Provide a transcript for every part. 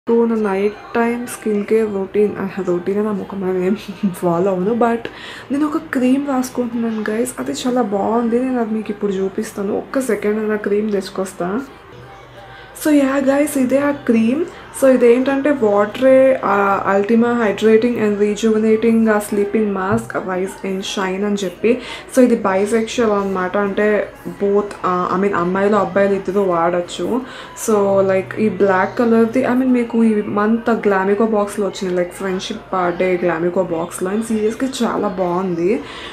నా night time skin care routine routine నా ముఖం అనేది ఏం ఫాలో అవ్వను బట్ నేను ఒక క్రీమ్ రాసుకుంటున్నాను గైస్ అది చాలా బాగుంది నేను అది మీకు ఇప్పుడు చూపిస్తాను ఒక్క సెకండ్ నా క్రీమ్ తెచ్చుకొస్తా సో యా గైస్ ఇదే ఆ క్రీమ్ సో ఇదేంటంటే వాటరే అల్టిమా హైడ్రేటింగ్ అండ్ రీజువనేటింగ్ ఆ sleeping mask wise and shine అని చెప్పి సో ఇది బైసెక్షువల్ అనమాట అంటే బోత్ ఐ మీన్ అమ్మాయిలు అబ్బాయిలు ఇద్దరు వాడచ్చు సో లైక్ ఈ బ్లాక్ కలర్ది ఐ మీన్ మీకు ఈ మంత్ గ్లామికో బాక్స్లో వచ్చింది లైక్ ఫ్రెండ్షిప్ డే గ్లామికో బాక్స్లో అండ్ సీరియస్గా చాలా బాగుంది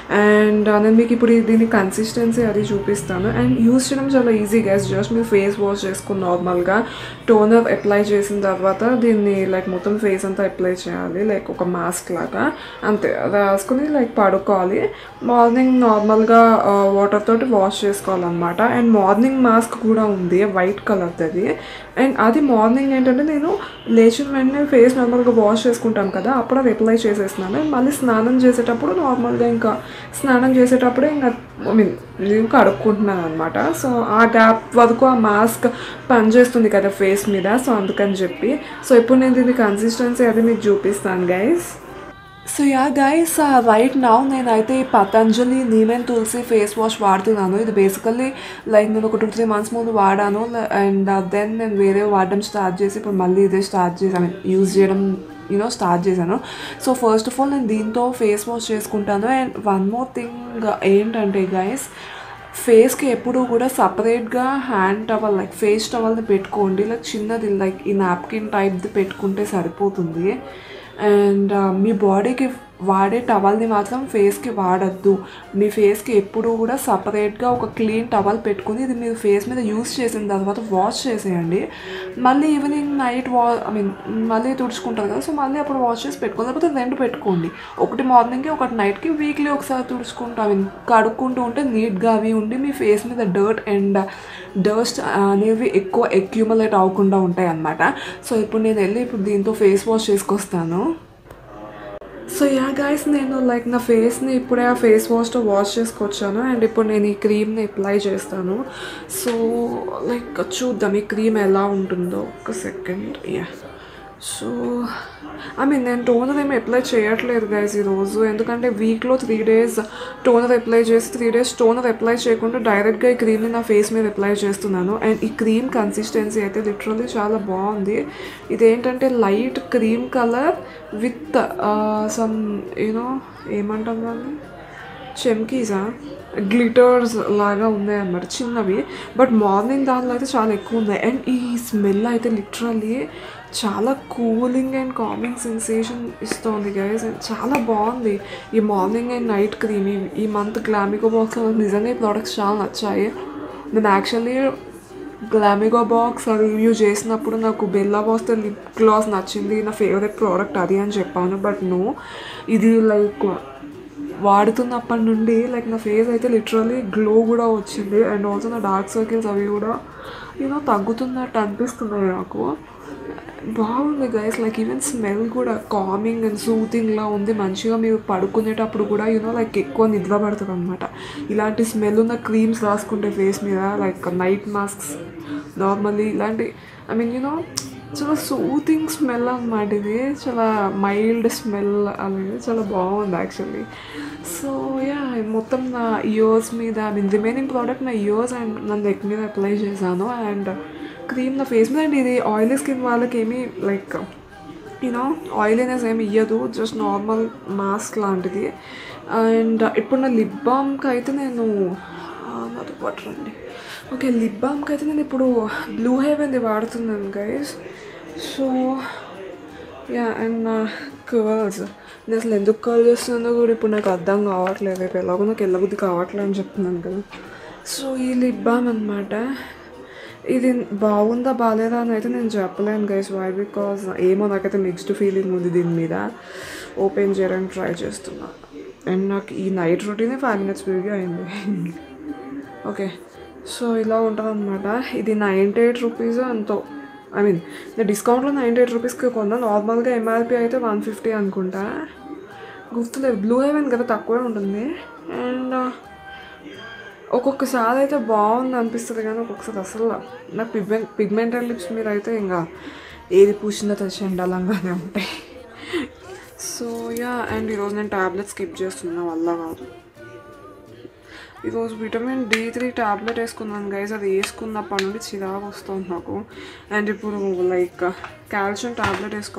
అండ్ నేను మీకు ఇప్పుడు ఈ- దీని కన్సిస్టెన్సీ అది చూపిస్తాను అండ్ యూస్ చేయడం చాలా ఈజీ గైస్ జస్ట్ మీరు ఫేస్ వాష్ చేసుకుని నార్మల్గా టోనర్ అప్లై చేసిన తర్వాత దీన్ని లైక్ మొత్తం ఫేస్ అంతా అప్లై చేయాలి లైక్ ఒక మాస్క్ లాగా అంతే రాసుకుని లైక్ పడుకోవాలి మార్నింగ్ నార్మల్గా వాటర్ తోటి వాష్ చేసుకోవాలన్నమాట అండ్ మార్నింగ్ మాస్క్ కూడా ఉంది వైట్ కలర్ది అది అండ్ అది మార్నింగ్ ఏంటంటే నేను లేచిన వెంటనే ఫేస్ నార్మల్గా వాష్ చేసుకుంటాం కదా అప్పుడు అది అప్లై చేసేస్తున్నాను అండ్ మళ్ళీ స్నానం చేసేటప్పుడు నార్మల్గా ఇంకా స్నానం చేసేటప్పుడే ఇంకా ఐ మీన్ ఇంకా కడుక్కుంటున్నాను అనమాట సో ఆ గ్యాప్ వరకు ఆ మాస్క్ పనిచేస్తుంది కదా ఫేస్ మీద సో అందుకని చెప్పి సో ఇప్పుడు నేను దీని కన్సిస్టెన్సీ అది మీకు చూపిస్తాను guys so yeah guys right now నేనైతే ఈ పతంజలి నీమెన్ తులసి ఫేస్ వాష్ వాడుతున్నాను ఇది బేసికల్లీ లైక్ నేను ఒక టూ త్రీ మంత్స్ ముందు వాడాను అండ్ దెన్ నేను వేరే వాడడం స్టార్ట్ చేసి ఇప్పుడు మళ్ళీ ఇదే స్టార్ట్ చేసి ఐ మీన్ యూజ్ చేయడం యూనో స్టార్ట్ చేశాను సో ఫస్ట్ ఆఫ్ ఆల్ నేను దీంతో ఫేస్ వాష్ చేసుకుంటాను అండ్ వన్ మోర్ థింగ్ ఏంటంటే గైస్ ఫేస్కి ఎప్పుడు కూడా సపరేట్గా హ్యాండ్ టవల్ లైక్ ఫేస్ టవల్ని పెట్టుకోండి లైక్ చిన్నది లైక్ ఈ నాప్కిన్ టైప్ది పెట్టుకుంటే సరిపోతుంది అండ్ మీ బాడీకి వాడే టవల్ని మాత్రం ఫేస్కి వాడద్దు మీ ఫేస్కి ఎప్పుడు కూడా సపరేట్గా ఒక క్లీన్ టవల్ పెట్టుకుని ఇది మీరు ఫేస్ మీద యూస్ చేసిన తర్వాత వాష్ చేసేయండి మళ్ళీ ఈవినింగ్ నైట్ వా ఐ మీన్ మళ్ళీ తుడుచుకుంటారు కదా సో మళ్ళీ అప్పుడు వాష్ చేసి పెట్టుకోండి లేకపోతే రెండు పెట్టుకోండి ఒకటి మార్నింగ్కి ఒకటి నైట్కి వీక్లీ ఒకసారి తుడుచుకుంటూ ఐ మీన్ కడుక్కుంటూ ఉంటే నీట్గా అవి ఉండి మీ ఫేస్ మీద డర్ట్ అండ్ డస్ట్ అనేవి ఎక్కువ అక్యూములేట్ అవ్వకుండా ఉంటాయి అన్నమాట సో ఇప్పుడు నేను వెళ్ళి ఇప్పుడు దీంతో ఫేస్ వాష్ చేసుకొస్తాను సో యా గైస్ నేను లైక్ నా ఫేస్ని ఇప్పుడే ఆ ఫేస్ వాష్తో వాష్ చేసుకొచ్చాను అండ్ ఇప్పుడు నేను ఈ క్రీమ్ని అప్లై చేస్తాను సో లైక్ చూద్దాం ఈ క్రీమ్ ఎలా ఉంటుందో ఒక second yeah so I mean నేను టోనర్ ఏమి అప్లై చేయట్లేదు గైస్ ఈరోజు ఎందుకంటే వీక్లో త్రీ డేస్ టోనర్ అప్లై చేసి త్రీ డేస్ టోనర్ అప్లై చేయకుండా డైరెక్ట్గా ఈ క్రీమ్ని నా ఫేస్ మీద అప్లై చేస్తున్నాను అండ్ ఈ క్రీమ్ కన్సిస్టెన్సీ అయితే లిటరల్లీ చాలా బాగుంది ఇదేంటంటే light cream colour with some you know ఏమంటాం దాన్ని చెమ్కీసా గ్లిటర్స్ లాగా ఉన్నాయి అన్నమాట చిన్నవి బట్ మార్నింగ్ దానిలో అయితే చాలా ఎక్కువ ఉన్నాయి అండ్ ఈ స్మెల్ అయితే లిటరల్లీ చాలా కూలింగ్ అండ్ కామింగ్ సెన్సేషన్ ఇస్తుంది గైస్ అండ్ చాలా బాగుంది ఈ మార్నింగ్ అండ్ నైట్ క్రీమ్ ఈ- ఈ మంత్ గ్లామికో బాక్స్లో నిజంగా ఈ ప్రోడక్ట్స్ చాలా నచ్చాయి నేను యాక్చువల్లీ గ్లామిగో బాక్స్ రివ్యూ చేసినప్పుడు నాకు బెల్లా బాక్స్ లిప్ గ్లాస్ నచ్చింది నా ఫేవరెట్ ప్రోడక్ట్ అది అని చెప్పాను బట్ నో ఇది లైక్ వాడుతున్నప్పటి నుండి లైక్ నా ఫేస్ అయితే లిటరలీ గ్లో కూడా వచ్చింది అండ్ ఆల్సో నా డార్క్ సర్కిల్స్ అవి కూడా యూనో తగ్గుతున్నట్టు అనిపిస్తున్నాయి నాకు బాగుంది గైస్ లైక్ ఈవెన్ స్మెల్ కూడా కామింగ్ అండ్ సూతింగ్లా ఉంది మంచిగా మీరు పడుకునేటప్పుడు కూడా యూనో లైక్ ఎక్కువ నిద్ర పడుతుంది అనమాట ఇలాంటి స్మెల్ ఉన్న క్రీమ్స్ రాసుకుంటే ఫేస్ మీద లైక్ నైట్ మాస్క్స్ నార్మల్లీ ఇలాంటి ఐ మీన్ యూనో చాలా సూతింగ్ స్మెల్ అనమాట ఇది చాలా మైల్డ్ స్మెల్ అనేది చాలా బాగుంది యాక్చువల్లీ సో యా మొత్తం నా ఇయర్స్ మీద ఐ మీన్ రిమైనింగ్ ప్రోడక్ట్ నా ఇయర్స్ అండ్ నా నెక్ మీద అప్లై చేశాను అండ్ క్రీమ్ నా ఫేస్ మీద అండ్ ఇది ఆయిలీ స్కిన్ వాళ్ళకి ఏమీ లైక్ యూనో ఆయిలీనెస్ ఏమి ఇయ్యదు జస్ట్ నార్మల్ మాస్క్ లాంటిది అండ్ ఇప్పుడు నా లిప్ బామ్కి అయితే నేను నాతో పాటు రండి ఓకే లిప్ బామ్కి అయితే నేను ఇప్పుడు బ్లూ హెవెన్ది వాడుతున్నాను గైస్ సో యా అండ్ నా కర్ల్స్ నేను అసలు ఎందుకు కర్ల్ చేస్తుందో కూడా ఇప్పుడు నాకు అర్థం కావట్లేదు రేపు ఎలాగో నాకు వెళ్ళబుద్ధి కావట్లేదు అని చెప్తున్నాను కదా సో ఈ లిప్ బామ్ అనమాట ఇది బాగుందా బాగాలేదా అని అయితే నేను చెప్పలేను గైస్ వై బికాజ్ ఏమో నాకైతే మిక్స్డ్ ఫీలింగ్ ఉంది దీని మీద ఓపెన్ చేయడానికి ట్రై చేస్తున్నా అండ్ నాకు ఈ నైట్ రొటీనే ఫైవ్ మినిట్స్ వీడియో అయింది ఓకే సో ఇలా ఉంటుంది అనమాట ఇది నైంటీ ఎయిట్ రూపీస్ ఎంతో ఐ మీన్ నేను డిస్కౌంట్లో నైంటీ ఎయిట్ రూపీస్కి కొన్నా నార్మల్గా ఎంఆర్పి అయితే వన్ ఫిఫ్టీ అనుకుంటా గుర్తులేదు బ్లూ హెవెన్ కదా తక్కువే ఉంటుంది అండ్ ఒక్కొక్కసారి అయితే బాగుంది అనిపిస్తుంది కానీ ఒక్కొక్కసారి అసలు నాకు పిగ్మెంట్ పిగ్మెంటెడ్ లిప్స్ మీద అయితే ఇంకా ఏది పూసినా చండాలంగానే ఉంటాయి సో యా అండ్ ఈరోజు నేను ట్యాబ్లెట్ స్కిప్ చేస్తున్నా వల్ల కాదు ఈరోజు విటమిన్ డి త్రీ ట్యాబ్లెట్ వేసుకున్నాను గైజ్ అది వేసుకున్నప్పటి నుండి చిరాకు వస్తుంది నాకు అండ్ ఇప్పుడు లైక్ కాల్షియం ట్యాబ్లెట్ వేసుకో